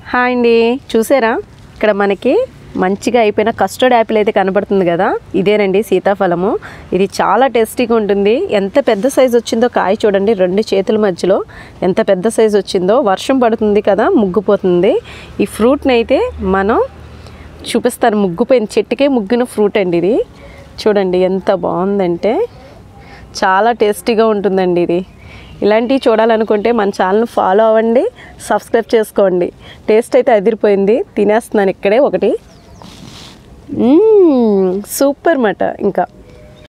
hi అండి చూసారా ఇక్కడ మనకి మంచిగా అయిపోయిన కస్టర్డ్ యాపిల్ అయితే కనబడుతుంది కదా ఇదేనండి సీతాఫలము ఇది చాలా టేస్టీగా ఉంటుంది ఎంత పెద్ద సైజు వచ్చిందో కాయ చూడండి రెండు చేతుల మధ్యలో ఎంత పెద్ద సైజు వచ్చిందో వర్షం పడుతుంది కదా ముగ్గుపోతుంది ఈ ఫ్రూట్ని అయితే మనం చూపిస్తాను ముగ్గుపోయిన చెట్టుకే ముగ్గిన ఫ్రూట్ అండి ఇది చూడండి ఎంత బాగుందంటే చాలా టేస్టీగా ఉంటుందండి ఇది ఇలాంటివి చూడాలనుకుంటే మన ఛానల్ ఫాలో అవ్వండి సబ్స్క్రైబ్ చేసుకోండి టేస్ట్ అయితే అదిరిపోయింది తినేస్తున్నాను ఇక్కడే ఒకటి మ్మ్, సూపర్ మాట ఇంకా